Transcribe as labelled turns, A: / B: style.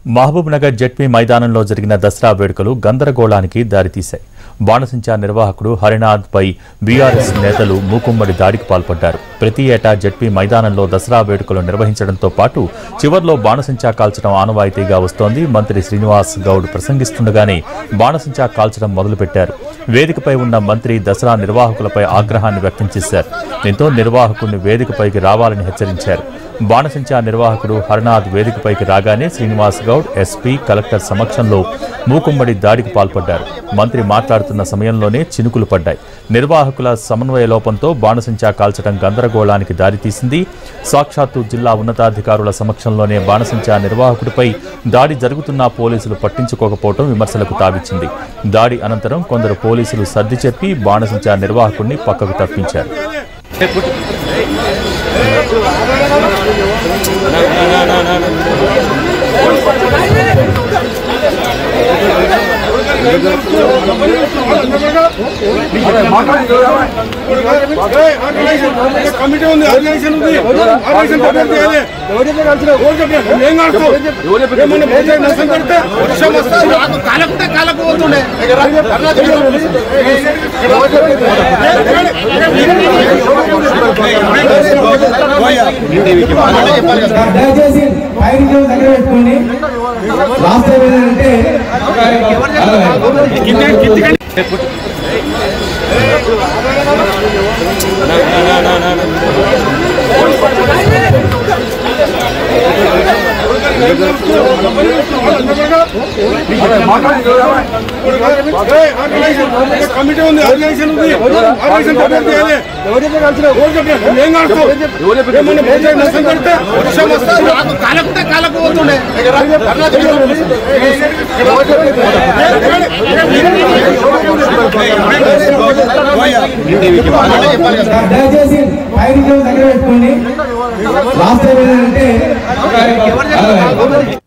A: Mahabub Nagar ZP మైదానంలో జరిగిన దసరా వేడుకలు గందరగోళానికి దారితీశాయి బాణసించా నిర్వాహకుడు హరినాథ్ పై బీఆర్ఎస్ నేతలు మూకుమ్మడి దాడికి పాల్పడ్డారు ప్రతి ఏటా జెడ్పీ మైదానంలో దసరా వేడుకలు నిర్వహించడంతో పాటు చివర్లో బాణసించా కాల్చడం ఆనవాయితీగా వస్తోంది మంత్రి శ్రీనివాస్ గౌడ్ ప్రసంగిస్తుండగానే బాణసించా కాల్చడం మొదలుపెట్టారు వేదికపై ఉన్న మంత్రి దసరా నిర్వాహకులపై ఆగ్రహాన్ని వ్యక్తం చేశారు దీంతో నిర్వాహకుడిని వేదికపైకి రావాలని హెచ్చరించారు బాణసించా నిర్వాహకుడు హర్నాథ్ వేదికపైకి రాగానే శ్రీనివాస్ గౌడ్ ఎస్పీ కలెక్టర్ సమక్షంలో మూకుమ్మడి దాడికి పాల్పడ్డారు మంత్రి మాట్లాడుతున్న సమయంలోనే చినుకులు పడ్డాయి నిర్వాహకుల సమన్వయ లోపంతో బాణసించా కాల్చడం గందరగోళానికి దారితీసింది సాక్షాత్తు జిల్లా ఉన్నతాధికారుల సమక్షంలోనే బాణసించా నిర్వాహకుడిపై దాడి జరుగుతున్నా పోలీసులు పట్టించుకోకపోవడం విమర్శలకు తావిచ్చింది దాడి అనంతరం కొందరు పోలీసులు సర్ది చెప్పి బాణసించా నిర్వాహకుడిని పక్కకు తప్పించారు
B: కమిటీ ఉంది ఆర్గనైజేషన్ ఉంది ఆర్గనైజేషన్ ప్రిపేర్ చేయాలి ఎవరు చెప్పారు? ఏం కాడుతావు? ఏమన్నా భోజనం నష్టం పడితే వర్షం వస్తే నాకు కాలకుంటే కాలకపోతుండే
C: దయచేసి ఫైర్ జోన్ దగ్గర పెట్టుకోండి లాస్ట్ టైం ఏంటంటే
B: కమిటీ ఉంది ఆర్గనైజేషన్ ఉంది ఆర్గనైజేషన్ ప్రిపేర్ చేయాలి ఎవరు చెప్పారు? ఏం కాడుతావు? ఏమన్నా భోజనం నష్టం పడితే వర్షం వస్తే నాకు కాలకుంటే కాలకపోతుండే
C: దయచేసి ఫైర్ జోన్ దగ్గర పెట్టుకోండి లాస్ట్ టైం ఏంటంటే